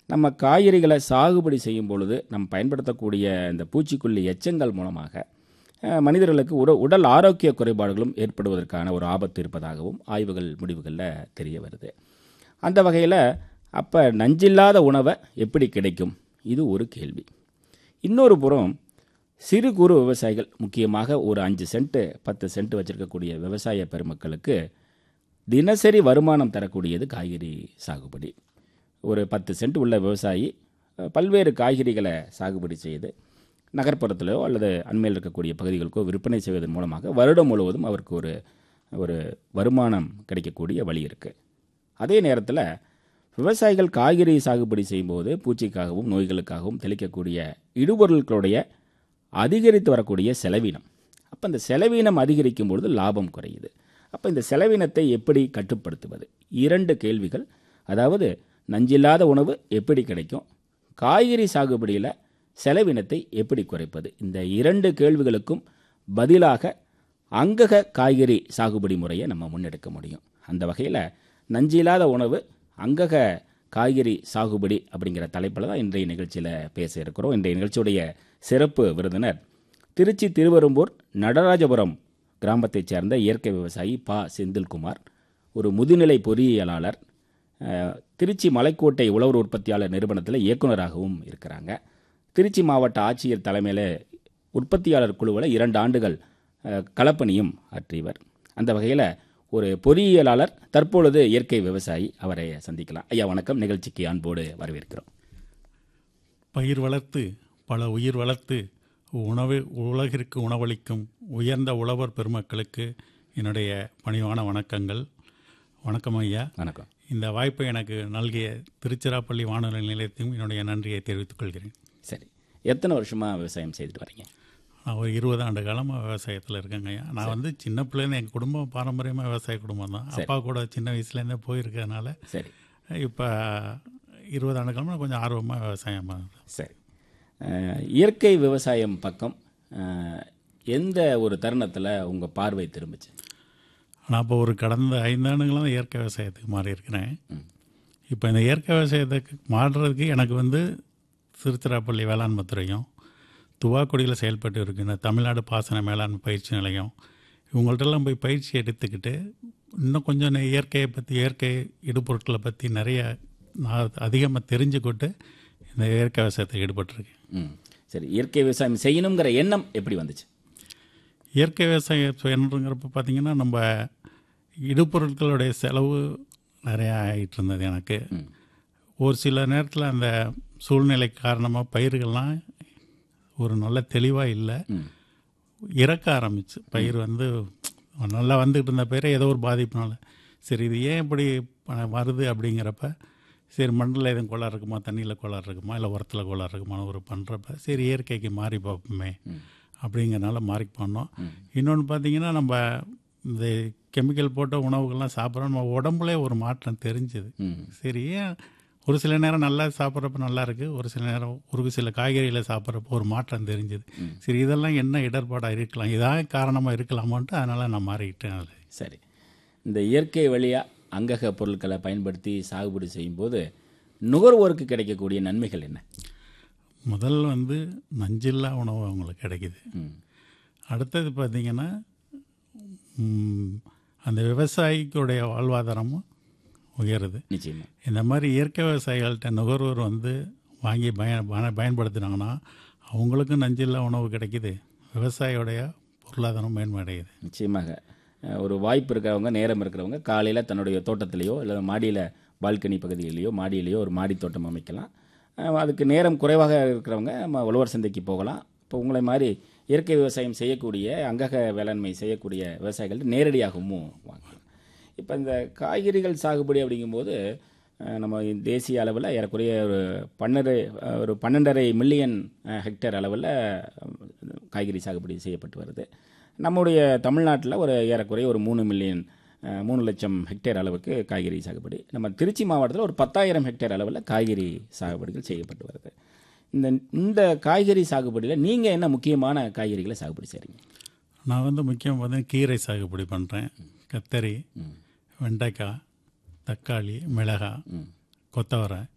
நம்ம காய்கறிகளை சாகுபடி செய்யும் பொழுது நம்ம பயன்படுத்தக்கூடிய இந்த பூச்சிக்கொல்லி எச்சங்கள் மூலமாக அஹ், மனிதர்களுக்கு உட உடல் ஆரோக்கிய குறைபாடுகளும் ஏற்படுவதற்கான ஒரு ஆபத்து இருப்பதாகவும் ஆய்வுகள் முடிவுகளில் தெரிய வருது அந்த வகையில் அப்போ நஞ்சில்லாத உணவை எப்படி கிடைக்கும் இது ஒரு கேள்வி இன்னொரு புறம் சிறு குறு விவசாயிகள் முக்கியமாக ஒரு அஞ்சு சென்ட்டு பத்து சென்ட் வச்சிருக்கக்கூடிய விவசாய பெருமக்களுக்கு தினசரி வருமானம் தரக்கூடியது காய்கறி சாகுபடி ஒரு பத்து சென்ட் உள்ள விவசாயி அஹ், பல்வேறு காய்கறிகளை சாகுபடி செய்து நகர்ப்புறத்திலோ அல்லது அண்மையில் இருக்கக்கூடிய பகுதிகளுக்கோ விற்பனை செய்வதன் மூலமாக வருடம் முழுவதும் அவருக்கு ஒரு ஒரு வருமானம் கிடைக்கக்கூடிய வழி இருக்குது அதே நேரத்தில் விவசாயிகள் காய்கறி சாகுபடி செய்யும்போது பூச்சிக்காகவும் நோய்களுக்காகவும் தெளிக்கக்கூடிய இடுபொருட்களுடைய அதிகரித்து வரக்கூடிய செலவினம் அப்போ இந்த செலவினம் அதிகரிக்கும் பொழுது லாபம் குறையுது அப்போ இந்த செலவினத்தை எப்படி கட்டுப்படுத்துவது இரண்டு கேள்விகள் அதாவது நஞ்சில்லாத உணவு எப்படி கிடைக்கும் காய்கறி சாகுபடியில் செலவினத்தை எப்படி குறைப்பது இந்த இரண்டு கேள்விகளுக்கும் பதிலாக அங்கக காய்கறி சாகுபடி முறையை நம்ம முன்னெடுக்க முடியும் அந்த வகையில் நஞ்சில்லாத உணவு அங்கக காய்கறி சாகுபடி அப்படிங்கிற தலைப்பில் தான் இன்றைய நிகழ்ச்சியில் பேச இருக்கிறோம் இன்றைய நிகழ்ச்சியுடைய சிறப்பு விருந்தினர் திருச்சி திருவெரும்பூர் நடராஜபுரம் கிராமத்தைச் சேர்ந்த இயற்கை விவசாயி பா செந்தில்குமார் ஒரு முதுநிலை பொறியியலாளர் அஹ், திருச்சி மலைக்கோட்டை உழவர் உற்பத்தியாளர் நிறுவனத்தில் இயக்குனராகவும் இருக்கிறாங்க திருச்சி மாவட்ட ஆட்சியர் தலைமையில் உற்பத்தியாளர் குழுவில் இரண்டு ஆண்டுகள் அஹ், களப்பணியும் ஆற்றியவர் அந்த வகையில் ஒரு பொறியியலாளர் தற்பொழுது இயற்கை விவசாயி அவரை சந்திக்கலாம் ஐயா வணக்கம் நிகழ்ச்சிக்கு அன்போடு வரவேற்கிறோம் பயிர் வளர்த்து பல உயிர் வளர்த்து உணவு உலகிற்கு உணவளிக்கும் உயர்ந்த உழவர் பெருமக்களுக்கு என்னுடைய பணிவான வணக்கங்கள் வணக்கம் ஐயா வணக்கம் இந்த வாய்ப்பை எனக்கு நல்கிய திருச்சிராப்பள்ளி வானொலி நிலையத்தையும் என்னுடைய நன்றியை தெரிவித்துக் கொள்கிறேன் சரி எத்தனை வருஷமாக விவசாயம் செய்துட்டு வரீங்க நான் ஒரு இருபது ஆண்டு காலமாக விவசாயத்தில் இருக்கேங்க ஐயா நான் வந்து சின்ன பிள்ளைன்னு எங்கள் குடும்பம் பாரம்பரியமாக விவசாய குடும்பம் தான் அப்பா கூட சின்ன வயசுலேருந்தே போயிருக்கறனால சரி இப்போ இருபது ஆண்டு காலமாக கொஞ்சம் ஆர்வமாக விவசாயம் பண்ணுறேன் சரி அஹ், இயற்கை விவசாயம் பக்கம் அஹ், எந்த ஒரு தருணத்தில் உங்கள் பார்வை திரும்பிச்சு நான் இப்போ ஒரு கடந்த ஐந்தாண்டுகளாக இயற்கை விவசாயத்துக்கு மாறி இருக்கிறேன் இப்போ இந்த இயற்கை விவசாயத்துக்கு மாறுறதுக்கு எனக்கு வந்து திருச்சிராப்பள்ளி வேளாண்மை துறையும் துவாக்குடியில் செயல்பட்டு இருக்கின்ற தமிழ்நாடு பாசன மேலாண்மை பயிற்சி நிலையம் இவங்கள்ட்டெல்லாம் போய் பயிற்சி எடுத்துக்கிட்டு இன்னும் கொஞ்சம் நெ- இயற்கையை பற்றி இயற்கை இடுபொருட்களை பற்றி நிறைய நான் அதிகமாக தெரிஞ்சுக்கிட்டு இந்த இயற்கை விவசாயத்தில் ஈடுபட்டிருக்கேன் ம் சரி இயற்கை விவசாயம் செய்யணுங்கிற எண்ணம் எப்படி வந்துச்சு இயற்கை விவசாயம் செய்யணுங்கிறப்ப பார்த்தீங்கன்னா நம்ம இடுபொருட்களுடைய செலவு நிறையா ஆகிட்டு இருந்தது எனக்கு ஒரு சில நேரத்தில் அந்த சூழ்நிலை காரணமாக பயிர்கள்லாம் ஒரு நல்ல தெளிவாக இல்லை ம் இறக்க ஆரம்பிச்சு பயிர் வந்து நல்லா வந்துகிட்டு இருந்த பயிரை ஏதோ ஒரு பாதிப்புனால சரி இது ஏன் இப்படி ப- வருது அப்படிங்கிறப்ப சரி மண்ணில் எதுவும் கோளாறு இருக்குமா தண்ணியில் கோளாறு இருக்குமா இல்லை உரத்தில் கோளாறு இருக்குமான்னு ஒரு பண்ணுறப்ப சரி இயற்கைக்கு மாறி பார்ப்போமே அப்படிங்கிறனால மாறி பண்ணோம் இன்னொன்று பார்த்தீங்கன்னா நம்ம இந்த கெமிக்கல் போட்ட உணவுகள்லாம் சாப்பிட்றோம் நம்ம உடம்புலே ஒரு மாற்றம் தெரிஞ்சுது ம் சரி ஏன் ஒரு சில நேரம் நல்லா சாப்பிட்றப்ப நல்லா இருக்கு ஒரு சில நேரம் ஒரு சில காய்கறிகளை சாப்பிட்றப்ப ஒரு மாற்றம் தெரிஞ்சுது சரி இதெல்லாம் என்ன இடர்பாடாக இருக்கலாம் இதான் காரணமாக இருக்கலாமான்ட்டு அதனால் நான் மாறிக்கிட்டேன் அதில் சரி இந்த இயற்கை வழியாக அங்கக பொருட்களை பயன்படுத்தி சாகுபடி செய்யும்போது நுகர்வோருக்கு கிடைக்கக்கூடிய நன்மைகள் என்ன முதல் வந்து நஞ்சில்லா உணவு அவங்களுக்கு கிடைக்குது ம் அடுத்தது பார்த்திங்கன்னா ம், அந்த விவசாயிக்குடைய வாழ்வாதாரமும் உயருது நிச்சயமா இந்த மாதிரி இயற்கை விவசாயிகள்கிட்ட நுகர்வோர் வந்து வாங்கி பய பய- பயன்படுத்தினாங்கன்னா அவங்களுக்கும் நஞ்சில்லா உணவு கிடைக்குது விவசாயியோடைய பொருளாதாரம் மேன்மையடையுது நிச்சயமாக அஹ், ஒரு வாய்ப்பு இருக்கிறவங்க நேரம் இருக்கிறவங்க காலையில் தன்னுடைய தோட்டத்திலேயோ இல்லை மாடியில் பால்கனி பகுதியிலேயோ மாடியிலேயோ ஒரு மாடி தோட்டம் அமைக்கலாம் அஹ், அதுக்கு நேரம் குறைவாக இருக்கிறவங்க நம்ம உழவர் சந்தைக்கு போகலாம் இப்போ உங்களை மாதிரி இயற்கை விவசாயம் செய்யக்கூடிய அங்கக வேளாண்மை செய்யக்கூடிய விவசாயிகள் நேரடியாகவும் வாங்கலாம் இப்போ இந்த காய்கறிகள் சாகுபடி அப்படிங்கும்போது அஹ், நம்ம தேசிய அளவில் ஏறக்குறைய ஒரு பன்னெண்டு அஹ், ஒரு பன்னெண்டரை மில்லியன் அஹ், ஹெக்டேர் அளவில் அஹ், காய்கறி சாகுபடி செய்யப்பட்டு வருது நம்முடைய தமிழ்நாட்டில் ஒரு ஏறக்குறைய ஒரு மூணு மில்லியன் அஹ், மூணு லட்சம் ஹெக்டேர் அளவுக்கு காய்கறி சாகுபடி நம்ம திருச்சி மாவட்டத்தில் ஒரு பத்தாயிரம் ஹெக்டேர் அளவில் காய்கறி சாகுபடிகள் செய்யப்பட்டு வருது இந்த இந்த காய்கறி சாகுபடியில் நீங்கள் என்ன முக்கியமான காய்கறிகளை சாகுபடி செய்கிறீங்க நான் வந்து முக்கியம் பார்த்தீங்கன்னா கீரை சாகுபடி பண்ணுறேன் கத்தரி வெண்டைக்காய் தக்காளி மிளகாய் ம் கொத்தவரை